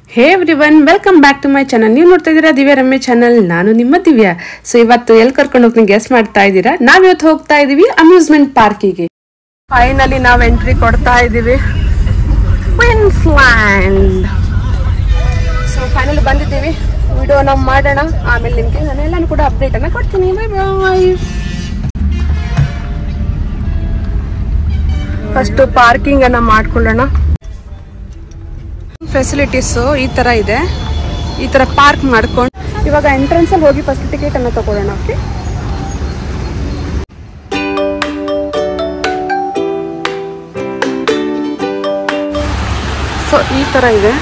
Hey everyone welcome back to my channel ನೀವು ನೋಡ್ತಾ ಇದ್ದೀರಾ ದಿವ್ಯ ರಮ್ಯ ಚಾನಲ್ ನಾನು ನಿಮ್ಮ ದಿವ್ಯ ಸೊ ಇವತ್ತು ಎಲ್ಲಿ ಕರ್ಕೊಂಡು ಹೋಗ್ತೀನಿ ಗೆಸ್ ಮಾಡ್ತಾ ಇದ್ದೀರಾ ನಾವ್ ಇವತ್ತು ಹೋಗ್ತಾ ಇದೀವಿ ಅಮ್ಯೂಸ್ಮೆಂಟ್ ಪಾರ್ಕಿಗೆ ಫೈನಲಿ ನಾವ್ ಎಂಟ್ರಿ ಕೊಡ್ತಾ ಇದೀವಿ ಕ್ವೀನ್ಸ್ಲ್ಯಾಂಡ್ ಸೊ ಫೈನಲಿ ಬಂದಿದ್ದೀವಿ ವಿಡಿಯೋನ ಮಾಡೋಣ ಆಮೇಲೆ ನಿಮ್ಗೆ ನಾನು ಎಲ್ಲಾನು ಕೂಡ ಅಪ್ಡೇಟ್ ಅನ್ನ ಕೊಡ್ತೀನಿ ಬೈ ಬಾಯ್ ಫಸ್ಟ್ ಪಾರ್ಕಿಂಗ್ ಅನ್ನ ಮಾಡ್ಕೊಳ್ಳೋಣ ಫೆಸಿಲಿಟೀಸ್ ಈ ತರ ಇದೆ ಈ ತರ ಪಾರ್ಕ್ ಮಾಡ್ಕೊಂಡು ಇವಾಗ ಎಂಟ್ರೆನ್ಸ್ ಅಲ್ಲಿ ಹೋಗಿ ಫಸ್ಟ್ ಟಿಕೆಟ್ ಅನ್ನ ತಗೊಳ್ಳೋಣ ಓಕೆ ಸೊ ಈ ತರ ಇದೆ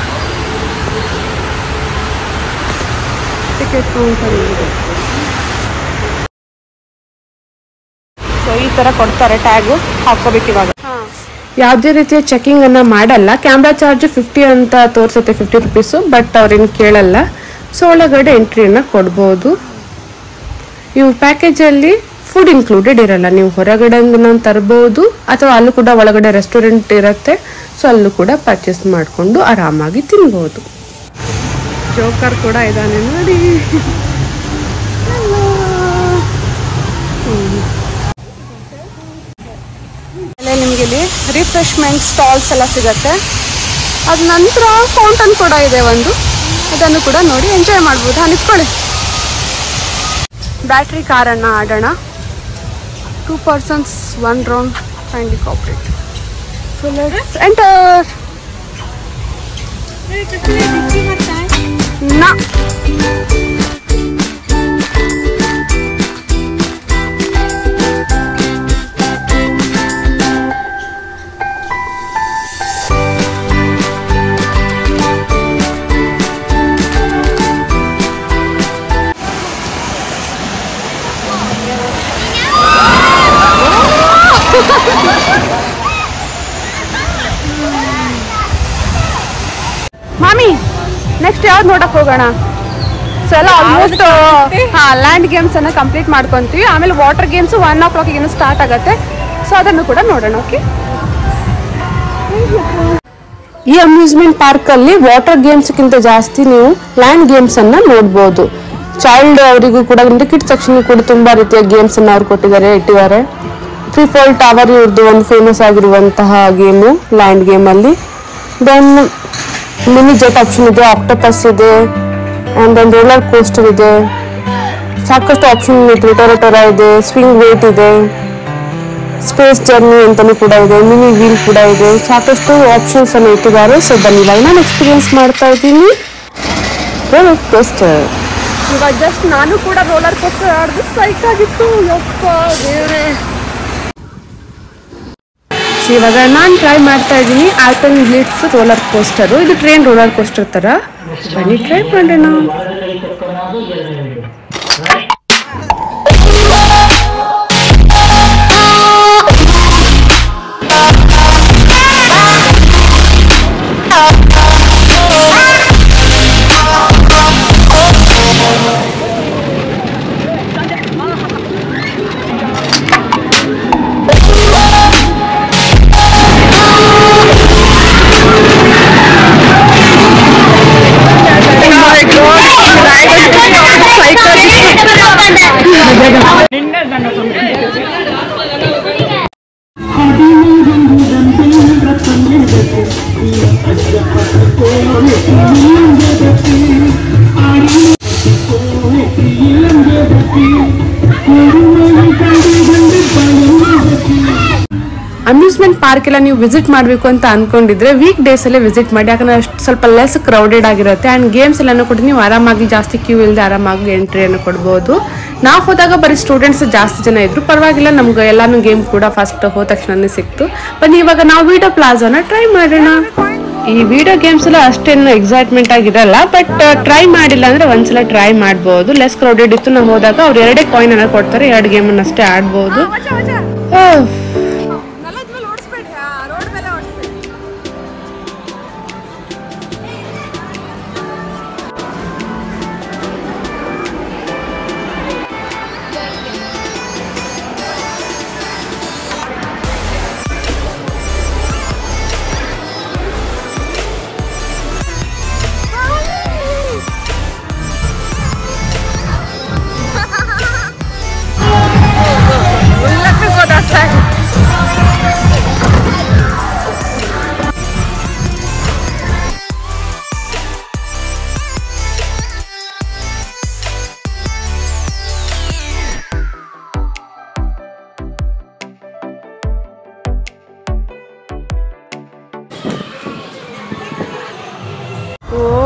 ಟಿಕೆಟ್ ಕೌಂಟರ್ ಇದೆ ಸೊ ಈ ತರ ಕೊಡ್ತಾರೆ ಟ್ಯಾಗು ಹಾಕೋಬೇಕು ಇವಾಗ ಯಾವುದೇ ರೀತಿಯ ಚೆಕಿಂಗ್ ಅನ್ನ ಮಾಡಲ್ಲ ಕ್ಯಾಮ್ರಾ ಚಾರ್ಜ್ ಫಿಫ್ಟಿ ಅಂತ ತೋರಿಸುತ್ತೆ ಫಿಫ್ಟಿ ರುಪೀಸು ಬಟ್ ಅವ್ರೇನು ಕೇಳಲ್ಲ ಸೊ ಒಳಗಡೆ ಎಂಟ್ರಿಯನ್ನ ಕೊಡ್ಬೋದು ಇವು ಪ್ಯಾಕೇಜಲ್ಲಿ ಫುಡ್ ಇನ್ಕ್ಲೂಡೆಡ್ ಇರಲ್ಲ ನೀವು ಹೊರಗಡೆ ನಾವು ತರ್ಬೋದು ಅಥವಾ ಅಲ್ಲೂ ಕೂಡ ಒಳಗಡೆ ರೆಸ್ಟೋರೆಂಟ್ ಇರುತ್ತೆ ಸೊ ಅಲ್ಲೂ ಕೂಡ ಪರ್ಚೇಸ್ ಮಾಡಿಕೊಂಡು ಆರಾಮಾಗಿ ತಿನ್ಬೋದು ಜೋಕರ್ ಕೂಡ ಇದ್ದಾನೆ ನೋಡಿ Hello. ಹ್ಮ್. ಆಮೇಲೆ ನಿಮಗೆ ಇಲ್ಲಿ ರಿಫ್ರೆಶ್ಮೆಂಟ್ ಸ್ಟಾಲ್ಸ್ ಎಲ್ಲ ಸಿಗತ್ತೆ ಅದ ನಂತರ ಫೌಂಟನ್ ಕೂಡ ಇದೆ ಒಂದು ಅದನ್ನು ಕೂಡ ನೋಡಿ ಎಂಜಾಯ್ ಮಾಡ್ಬೋದು ಹಾಂ ನಿಂತ್ಕೊಳ್ಳಿ ಬ್ಯಾಟ್ರಿ ಕಾರನ್ನು ಆಡೋಣ ಟೂ ಪರ್ಸನ್ಸ್ ಒನ್ ರೌಂಡ್ ಫೈಂಡ್ಲಿ ಕಾಪ್ರೇಟ್ ಸೊ ಲೆಟ್ಸ್ ಎಂಟರ್ ನಾ ಮಾಮಿ ನೆಕ್ಸ್ಟ್ ಯಾವ್ದು ನೋಡಕ್ ಹೋಗೋಣ ಸೊ ಎಲ್ಲ ಆಲ್ಮೋಸ್ಟ್ ಹಾ ಲ್ಯಾಂಡ್ ಗೇಮ್ಸ್ ಅನ್ನ ಕಂಪ್ಲೀಟ್ ಮಾಡ್ಕೊಂತೀವಿ ಆಮೇಲೆ water games one o'clock ಏನು ಸ್ಟಾರ್ಟ್ ಆಗುತ್ತೆ ಸೊ ಅದನ್ನು ಕೂಡ ನೋಡೋಣ ಓಕೆ ಈ ಅಮ್ಯೂಸ್ಮೆಂಟ್ ಪಾರ್ಕ್ ಅಲ್ಲಿ ವಾಟರ್ ಗೇಮ್ಸ್ ಗಿಂತ ಜಾಸ್ತಿ ನೀವು ಲ್ಯಾಂಡ್ ಗೇಮ್ಸ್ ಅನ್ನ ನೋಡ್ಬೋದು ಚೈಲ್ಡ್ ಅವರಿಗೂ ಕೂಡ ಅಂದ್ರೆ ಕಿಡ್ ಸೆಕ್ಷನ್ ಕೂಡ ತುಂಬಾ ರೀತಿಯ ಗೇಮ್ಸ್ ಅನ್ನ ಅವ್ರು ಕೊಟ್ಟಿದ್ದಾರೆ ಇಟ್ಟಿದ್ದಾರೆ ಫ್ರೀ ಫಾಲ್ ಟವರ್ ಇವ್ರದ್ದು ಒಂದು ಫೇಮಸ್ ಆಗಿರುವಂತಹ ಗೇಮು ಲ್ಯಾಂಡ್ ಗೇಮ್ ಅಲ್ಲಿ ದೆನ್ ಮಿನಿ ಜೆಟ್ ಆಪ್ಷನ್ ಇದೆ ಆಕ್ಟೋಪಸ್ ಇದೆ ಅಂಡ್ ದೆನ್ ರೋಲರ್ ಕೋಸ್ಟರ್ ಇದೆ ಸಾಕಷ್ಟು ಆಪ್ಷನ್ ಇದೆ ಟೊರಟೊರ ಇದೆ ಸ್ವಿಂಗ್ ವೇಟ್ ಇದೆ ಸ್ಪೇಸ್ ಜರ್ನಿ ಅಂತಾನೂ ಕೂಡ ಇದೆ ಮಿನಿ ವೀಲ್ ಕೂಡ ಇದೆ ಸಾಕಷ್ಟು ಆಪ್ಷನ್ಸ್ ಅನ್ನು ಇಟ್ಟಿದ್ದಾರೆ ಸೊ ಬನ್ನಿ ಇವಾಗ ನಾನು ಎಕ್ಸ್ಪೀರಿಯನ್ಸ್ ಮಾಡ್ತಾ ಇದ್ದೀನಿ ರೋಲರ್ ಕೋಸ್ಟರ್ ಇವಾಗ ಜಸ್ಟ್ ನಾನು ಕೂಡ ರೋಲರ್ ಕೋಸ್ಟರ್ ಆಡಿದ್ರೆ ಸೈಕ್ ಆಗಿತ್ತು ಯಪ್ಪ ದೇವ್ರೆ ಸೊ ಇವಾಗ ನಾನು ಟ್ರೈ ಮಾಡ್ತಾ ಇದ್ದೀನಿ ಆಲ್ಪನ್ ಬ್ಲಿಟ್ಸ್ ರೋಲರ್ ಕೋಸ್ಟರು ಇದು ಟ್ರೈನ್ ರೋಲರ್ ಕೋಸ್ಟರ್ ತರ ಬನ್ನಿ ಟ್ರೈ ಮಾಡೋಣ ಅಮ್ಯೂಸ್ಮೆಂಟ್ ಪಾರ್ಕ್ ಎಲ್ಲ ನೀವು ವಿಸಿಟ್ ಮಾಡಬೇಕು ಅಂತ ಅನ್ಕೊಂಡಿದ್ರೆ ವೀಕ್ ಡೇಸ್ ಅಲ್ಲೇ ವಿಸಿಟ್ ಮಾಡಿ ಯಾಕಂದ್ರೆ ಅಷ್ಟು ಸ್ವಲ್ಪ ಲೆಸ್ ಕ್ರೌಡೆಡ್ ಆಗಿರುತ್ತೆ ಅಂಡ್ ಗೇಮ್ಸ್ ಎಲ್ಲಾನು ಕೂಡ ನೀವು ಆರಾಮಾಗಿ ಜಾಸ್ತಿ ಕ್ಯೂ ಇಲ್ಲದೆ ಆರಾಮಾಗಿ ಎಂಟ್ರಿಯನ್ನು ಕೊಡ್ಬೋದು ನಾವು ಹೋದಾಗ ಬರೀ ಸ್ಟೂಡೆಂಟ್ಸ್ ಜಾಸ್ತಿ ಜನ ಇದ್ರು ಪರವಾಗಿಲ್ಲ ನಮ್ಗೆ ಎಲ್ಲಾನು ಗೇಮ್ ಕೂಡ ಫಸ್ಟ್ ಹೋದ ತಕ್ಷಣನೇ ಸಿಕ್ತು ಬನ್ನಿ ಇವಾಗ ನಾವು ವಿಡಿಯೋ ಪ್ಲಾಜಾನ ಟ್ರೈ ಮಾಡೋಣ ಈ ವಿಡಿಯೋ ಗೇಮ್ಸ್ ಎಲ್ಲ ಅಷ್ಟೇನು ಎಕ್ಸೈಟ್ಮೆಂಟ್ ಆಗಿರಲ್ಲ ಬಟ್ ಟ್ರೈ ಮಾಡಿಲ್ಲ ಅಂದ್ರೆ ಒಂದ್ಸಲ ಟ್ರೈ ಮಾಡ್ಬೋದು ಲೆಸ್ ಕ್ರೌಡೆಡ್ ಇತ್ತು ನಾವು ಹೋದಾಗ ಅವ್ರು ಎರಡೇ ಕಾಯಿನ್ ಅನ್ನ ಕೊಡ್ತಾರೆ ಎರಡು ಗೇಮ್ ಅಷ್ಟೇ ಆಡ್ಬೋದು ಓಹ್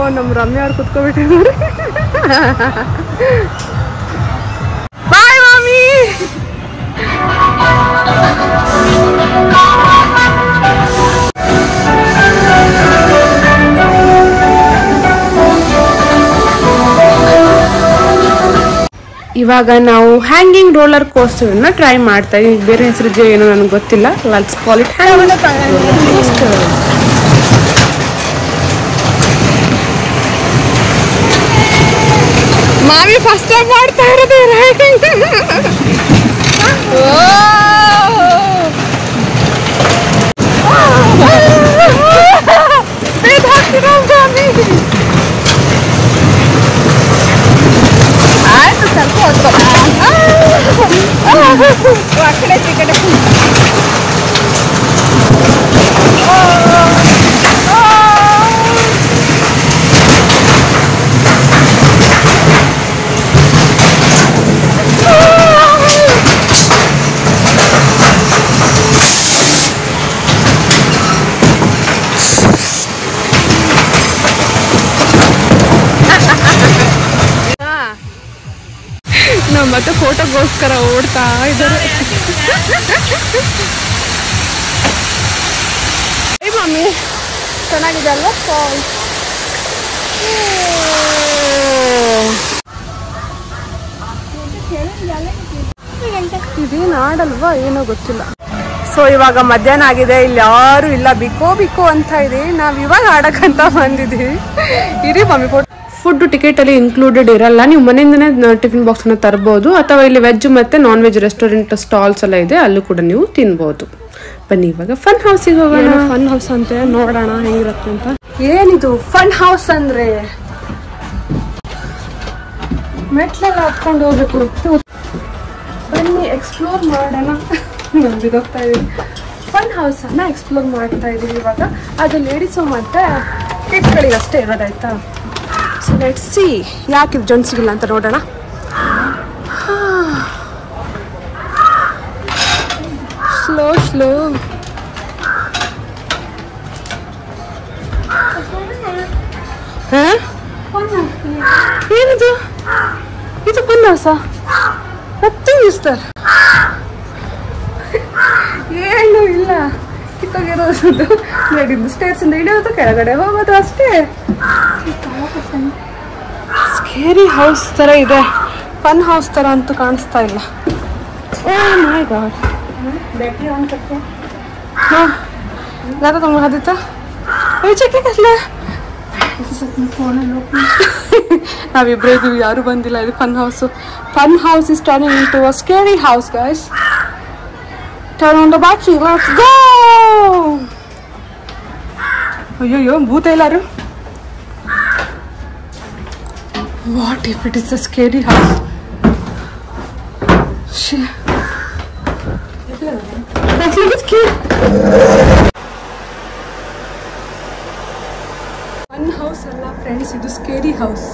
ನಮ್ಮ ರಮ್ಯಾ ಅವ್ರು ಕುತ್ಕೊಬಿಟ್ಟಿದ್ದಾರೆ ಬಾಯ್ ಮಾಮಿ ಇವಾಗ ನಾವು ಹ್ಯಾಂಗಿಂಗ್ ರೋಲರ್ ಕೋಸ್ಟರ್ ಅನ್ನ ಟ್ರೈ ಮಾಡ್ತಾ ಇದೀವಿ ಬೇರೆ ಹೆಸರು ಏನೋ ನನಗೆ ಗೊತ್ತಿಲ್ಲ ಲೆಟ್ಸ್ ಕಾಲ್ ಇಟ್ ಕೋಸ್ಟರ್ ಮಾವಿ ಫಸ್ಟ್ ಟೈಮ್ ಮಾಡ್ತಾ ಇರೋದು ಆಯ್ತು ಸ್ವಲ್ಪ ಹೊತ್ತು ಆ ಕಡೆ ಈ ಕಡೆ ನಾವು ಮತ್ತೆ ಫೋಟೋಗೋಸ್ಕರ ಓಡ್ತಾ ಇದ್ದಾರೆ ಏ ಮಮ್ಮಿ ಚೆನ್ನಾಗಿದೆ ಅಲ್ವಾ ಫಾಲ್ಸ್ ಇದೇನು ಆಡಲ್ವಾ ಏನೋ ಗೊತ್ತಿಲ್ಲ ಸೊ ಇವಾಗ ಮಧ್ಯಾಹ್ನ ಆಗಿದೆ ಇಲ್ಲಿ ಯಾರು ಇಲ್ಲ ಬಿಕೋ ಬಿಕೋ ಅಂತ ಇದೆ ನಾವ್ ಇವಾಗ ಆಡಕ್ಕಂತ ಬಂದಿದ್ದೀವಿ ಇರಿ ಮಮ್ಮಿ ಫೋಟೋ ಫುಡ್ ಟಿಕೆಟ್ ಅಲ್ಲಿ ಇನ್ಕ್ಲೂಡೆಡ್ ಇರಲ್ಲ ನೀವು ಮನೆಯಿಂದನೇ ಟಿಫಿನ್ ಬಾಕ್ಸ್ ಅನ್ನ ತರಬಹುದು ಅಥವಾ ಇಲ್ಲಿ ವೆಜ್ ಮತ್ತೆ ನಾನ್ ವೆಜ್ ರೆಸ್ಟೋರೆಂಟ್ ಸ್ಟಾಲ್ಸ್ ಎಲ್ಲ ಇದೆ ಅಲ್ಲೂ ಕೂಡ ನೀವು ತಿನ್ಬಹುದು ಬನ್ನಿ ಇವಾಗ ಫನ್ ಹೌಸಿಗೆ ಹೋಗೋಣ ಫನ್ ಹೌಸ್ ಅಂತೆ ನೋಡೋಣ ಹೆಂಗಿರುತ್ತೆ ಅಂತ ಏನಿದು ಫನ್ ಹೌಸ್ ಅಂದ್ರೆ ಮೆಟ್ಲೆಲ್ಲ ಹತ್ಕೊಂಡು ಹೋಗ್ಬೇಕು ಬನ್ನಿ ಎಕ್ಸ್ಪ್ಲೋರ್ ಮಾಡೋಣ ನಮ್ಗೆ ಹೋಗ್ತಾ ಇದೀವಿ ಫನ್ ಹೌಸ್ ಅನ್ನ ಎಕ್ಸ್ಪ್ಲೋರ್ ಮಾಡ್ತಾ ಇದೀವಿ ಇವಾಗ ಅದು ಲೇಡೀಸು ಮತ್ತೆ ಕಿಡ್ಸ್ಗಳಿಗೆ ಅಷ್ಟೇ ಇರೋದಾಯ್ತಾ ಸೊ ಲೆಟ್ ಸಿ ಯಾಕೆ ಇದು ಜೆಂಟ್ಸ್ಗಿಲ್ಲ ಅಂತ ನೋಡೋಣ ಸ್ಲೋ ಸ್ಲೋ ಏನಿದು ಇದು fun house nothing is there ಏನು ಇಲ್ಲ ಕಿತ್ತೋಗಿರೋದು ನಡೀದು ಸ್ಟೇರ್ಸ್ ಇಂದ ಇಳಿಯೋದು ಕೆಳಗಡೆ ಹೋಗೋದು ಅಷ್ಟೇ ಸ್ಕೇರಿ ಹೌಸ್ ತರ ಇದೆ ಫನ್ ಹೌಸ್ ತರ ಅಂತೂ ಕಾಣಿಸ್ತಾ ಇಲ್ಲ ಓ ಮೈ ಗಾಡ್ ಹಾಂ ज़्यादा तुम खा देता ವಿಚೆ कसले ನಾವಿಬ್ಬರೇ ಇದೀವಿ ಯಾರು ಬಂದಿಲ್ಲ ಇದು fun house fun house is turning into a scary house guys turn on the battery let's go ಅಯ್ಯಯ್ಯೋ ಭೂತ ಎಲ್ಲಾರು what if it is a scary house fun house ಅಲ್ಲ ಫ್ರೆಂಡ್ಸ್ ಇದು scary house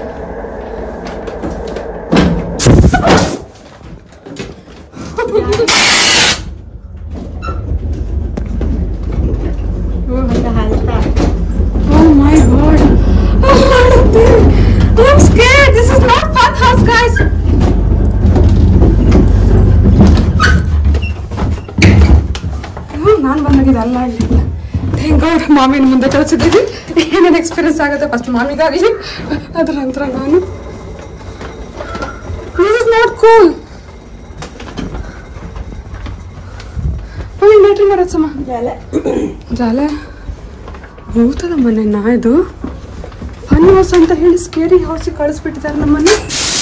Oh my god. Oh my god. I'm scared. This is not fun house, guys. ನಾನು ಬಂದಾಗಿದೆ ಅಲ್ಲ ಅಲ್ಲಿಲ್ಲ thank god ಮಾಮಿನ ಮುಂದೆ ಕಳಿಸಿದ್ದೀವಿ ಏನೇನು ಎಕ್ಸ್ಪೀರಿಯನ್ಸ್ ಆಗುತ್ತೆ ಫಸ್ಟ್ ಮಾಮಿಗಾಗಲಿ ಅದ್ರ ನಂತರ ನಾನು this is not cool mummy battery ಮಾಡೋದು ಜಾಲೆ ಭೂತದ ಮನೆ ನಾ ಇದು ಫನ್ ಹೌಸ್ ಅಂತ ಹೇಳಿ ಸ್ಕೇರಿ ಹೌಸಿಗೆ ಕಳಿಸ್ಬಿಟ್ಟಿದ್ದಾರೆ ನಮ್ಮನ್ನ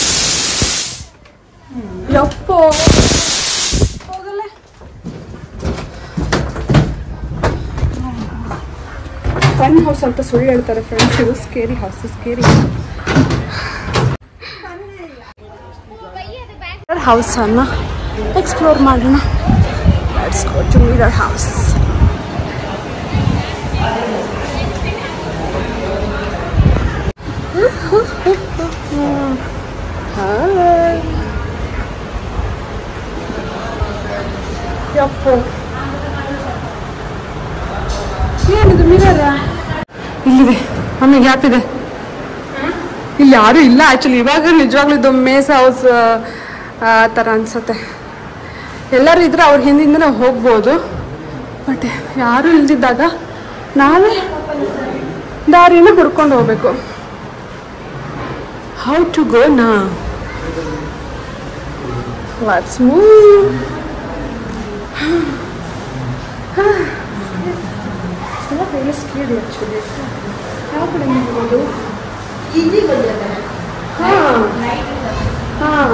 ಯಪ್ಪೋ ಹೋಗಲ್ಲ ಫನ್ ಹೌಸ್ ಅಂತ ಸುಳ್ಳು ಹೇಳ್ತಾರೆ ಫ್ರೆಂಡ್ಸ್ ಇದು ಸ್ಕೇರಿ ಹೌಸ್ ಸ್ಕೇರಿ ಹೌಸ್ ಅನ್ನ ಎಕ್ಸ್ಪ್ಲೋರ್ ಮಾಡೋಣ let's go to mirror house ಯಪ್ಪೋ ಏನಿದು ಮಿರರ್ ಇಲ್ಲಿದೆ ಮಮ್ಮಿ ಗ್ಯಾಪ್ ಇದೆ ಇಲ್ಲಿ ಯಾರು ಇಲ್ಲ ಆ್ಯಕ್ಚುಲಿ ಇವಾಗ ನಿಜವಾಗ್ಲೂ ಇದು ಮೇಸ್ ಹೌಸ್ ಆ ಥರ ಅನ್ಸುತ್ತೆ ಎಲ್ಲರೂ ಇದ್ರೆ ಅವ್ರ ಹಿಂದಿಂದನೇ ಹೋಗ್ಬೋದು ಬಟ್ ಯಾರು ಇಲ್ದಿದ್ದಾಗ ನಾವೇ ದಾರಿನ ಹುಡ್ಕೊಂಡು ಹೋಗ್ಬೇಕು ಹೌ ಟು ಗೋ ನಾ ಲೆಟ್ಸ್ ಮೂವ್ ಸ್ಕೇರಿ ಆ್ಯಕ್ಚುಲಿ ಯಾವ ಕಡೆ ಹೋಗೋದು ಹಾಂ ಹಾಂ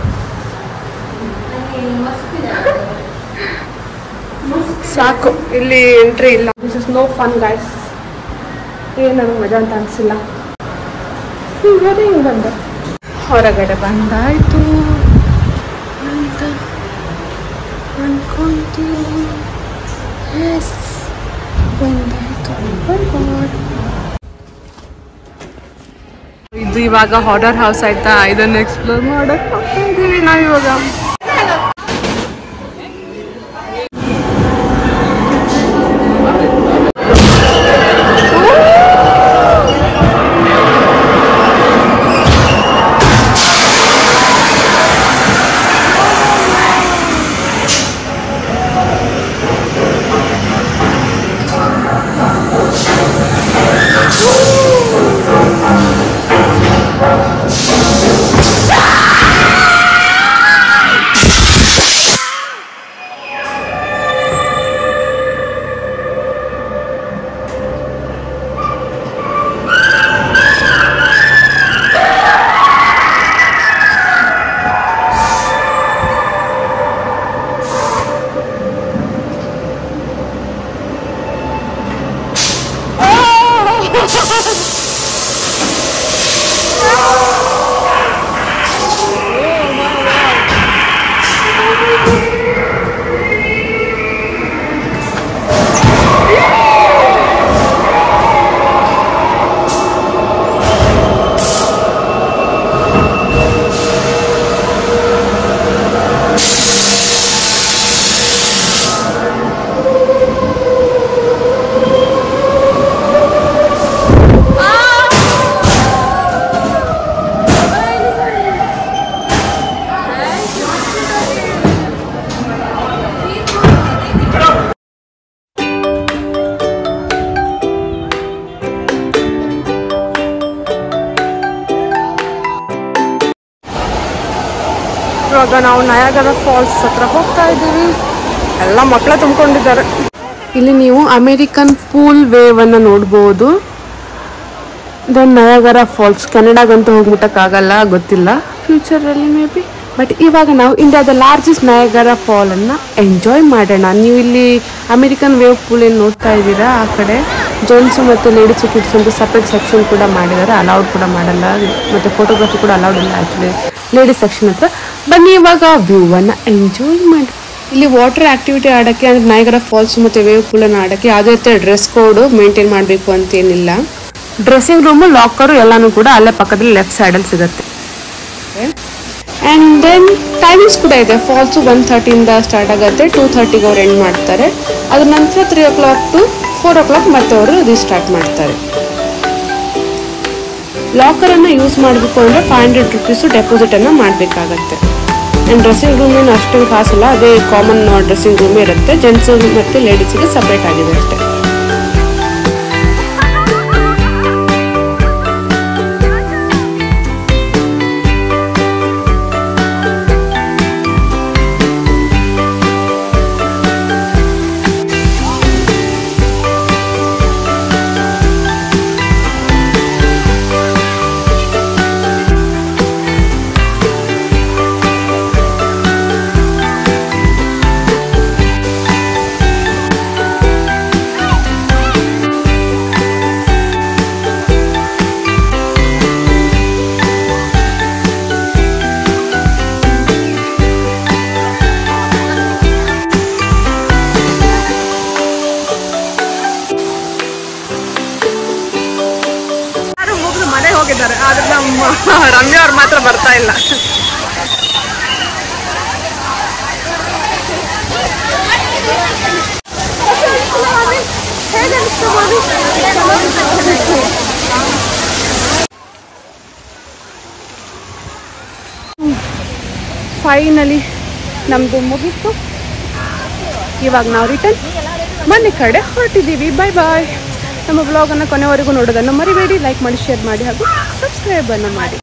ಸಾಕು ಇಲ್ಲಿ ಎಂಟ್ರಿ ಇಲ್ಲ this is no fun guys ಏನು ನನಗೆ ಮಜಾ ಅಂತ ಅನಿಸಿಲ್ಲ ಹಿಂಗೆ ಹಿಂಗೆ ಬಂದೆ ಹೊರಗಡೆ ಬಂದಾಯ್ತು ಅಂತ ಅನ್ಕೊಂತೀನಿ ಎಸ್ ಬಂದಾಯ್ತು ಬರ್ಬೋದು ಇದು ಇವಾಗ ಹಾರ್ಡರ್ ಹೌಸ್ ಆಯ್ತಾ ಇದನ್ನ ಎಕ್ಸ್ಪ್ಲೋರ್ ಮಾಡಕ್ ಹೋಗ್ತಾ ಇದೀವಿ ನಾವು ಇವಾಗ ಇವಾಗ ನಾವು ನಯಾಗರ ಫಾಲ್ಸ್ ಹತ್ರ ಹೋಗ್ತಾ ಇದ್ದೀವಿ ಎಲ್ಲ ಮಕ್ಕಳ ತುಂಬಿಕೊಂಡಿದ್ದಾರೆ ಇಲ್ಲಿ ನೀವು ಅಮೇರಿಕನ್ ಪೂಲ್ ವೇವ್ ಅನ್ನ ನೋಡ್ಬೋದು ದೆನ್ ನಯಾಗರ ಫಾಲ್ಸ್ ಕೆನಡಾಗಂತೂ ಹೋಗ್ಬಿಟ್ಟಕ್ಕಾಗಲ್ಲ ಗೊತ್ತಿಲ್ಲ ಫ್ಯೂಚರಲ್ಲಿ ಮೇ ಬಿ ಬಟ್ ಇವಾಗ ನಾವು ಇಂಡಿಯಾದ ಲಾರ್ಜೆಸ್ಟ್ ನಯಾಗರ ಫಾಲ್ ಅನ್ನ ಎಂಜಾಯ್ ಮಾಡೋಣ ನೀವು ಇಲ್ಲಿ ಅಮೇರಿಕನ್ ವೇವ್ ಪೂಲ್ ಏನು ನೋಡ್ತಾ ಇದ್ದೀರಾ ಆ ಕಡೆ ಜೆಂಟ್ಸ್ ಮತ್ತು ಲೇಡೀಸ್ ಕಿಡ್ಸ್ ಅಂತ ಸಪ್ರೇಟ್ ಸೆಕ್ಷನ್ ಕೂಡ ಮಾಡಿದ್ದಾರೆ ಅಲೌಡ್ ಕೂಡ ಮಾಡಲ್ಲ ಮತ್ತು ಫೋಟೋಗ್ರಫಿ ಕೂಡ ಅಲೌಡ್ ಇಲ್ಲ ಆ್ಯಕ್ಚುಲಿ ಲೇಡೀಸ್ ಸೆಕ್ಷನ್ ಹತ್ರ ಬನ್ನಿ ಇವಾಗ ವ್ಯೂವನ್ನು ಎಂಜಾಯ್ ಮಾಡಿ ಇಲ್ಲಿ ವಾಟರ್ ಆಕ್ಟಿವಿಟಿ ಆಡೋಕ್ಕೆ ಅಂದರೆ ನಾಯಗರ ಫಾಲ್ಸ್ ಮತ್ತು ವೇವ್ ಪೂಲನ್ನು ಆಡೋಕ್ಕೆ ಯಾವುದೇ ರೀತಿಯ ಡ್ರೆಸ್ ಕೋಡು ಮೇಂಟೈನ್ ಮಾಡಬೇಕು ಅಂತೇನಿಲ್ಲ ಡ್ರೆಸ್ಸಿಂಗ್ ರೂಮು ಲಾಕರು ಎಲ್ಲಾನು ಕೂಡ ಅಲ್ಲೇ ಪಕ್ಕದಲ್ಲಿ ಲೆಫ್ಟ್ ಸೈಡಲ್ಲಿ ಸಿಗುತ್ತೆ ಆ್ಯಂಡ್ ದೆನ್ ಟೈಮಿಂಗ್ಸ್ ಕೂಡ ಇದೆ ಫಾಲ್ಸು ಒನ್ ಥರ್ಟಿಯಿಂದ ಸ್ಟಾರ್ಟ್ ಆಗುತ್ತೆ ಟೂ ಥರ್ಟಿಗೆ ಅವ್ರು ಎಂಡ್ ಮಾಡ್ತಾರೆ ಅದ್ರ ನಂತರ three o'clock to four o'clock ಮತ್ತೆ ಅವರು ರೀಸ್ಟಾರ್ಟ್ ಮಾಡ್ತಾರೆ ಲಾಕರನ್ನು ಯೂಸ್ ಮಾಡಬೇಕು ಅಂದರೆ ಫೈವ್ ಹಂಡ್ರೆಡ್ ರುಪೀಸು ಡೆಪಾಸಿಟನ್ನು ಮಾಡಬೇಕಾಗತ್ತೆ ಆ್ಯಂಡ್ ಡ್ರೆಸ್ಸಿಂಗ್ ರೂಮ್ ಏನು ಅಷ್ಟೊಂದು ಕಾಸಿಲ್ಲ ಅದೇ ಕಾಮನ್ ಡ್ರೆಸ್ಸಿಂಗ್ ರೂಮೇ ಇರುತ್ತೆ ಜೆಂಟ್ಸ್ ಮತ್ತು ಲೇಡೀಸಿಗೆ ಸಪ್ರೇಟ್ ಆಗಿದೆ ಅಷ್ಟೇ ಯಾರು ಮುಗಿದು ಮನೆ ಹೋಗಿದ್ದಾರೆ ಆದ್ರೆ ನಮ್ಮ ರಮ್ಯಾ ಅವ್ರು ಮಾತ್ರ ಬರ್ತಾ ಇಲ್ಲ ಫೈನಲಿ ನಮ್ಮದು ಮುಗೀತು ಇವಾಗ ನಾವು ರಿಟರ್ನ್ ಮನೆ ಕಡೆ ಹೊರಟಿದ್ದೀವಿ ಬಾಯ್ ಬಾಯ್ ನಮ್ಮ ಬ್ಲಾಗನ್ನು ಕೊನೆವರೆಗೂ ನೋಡೋದನ್ನು ಮರಿಬೇಡಿ ಲೈಕ್ ಮಾಡಿ ಶೇರ್ ಮಾಡಿ ಹಾಗೂ ಸಬ್ಸ್ಕ್ರೈಬನ್ನು ಮಾಡಿ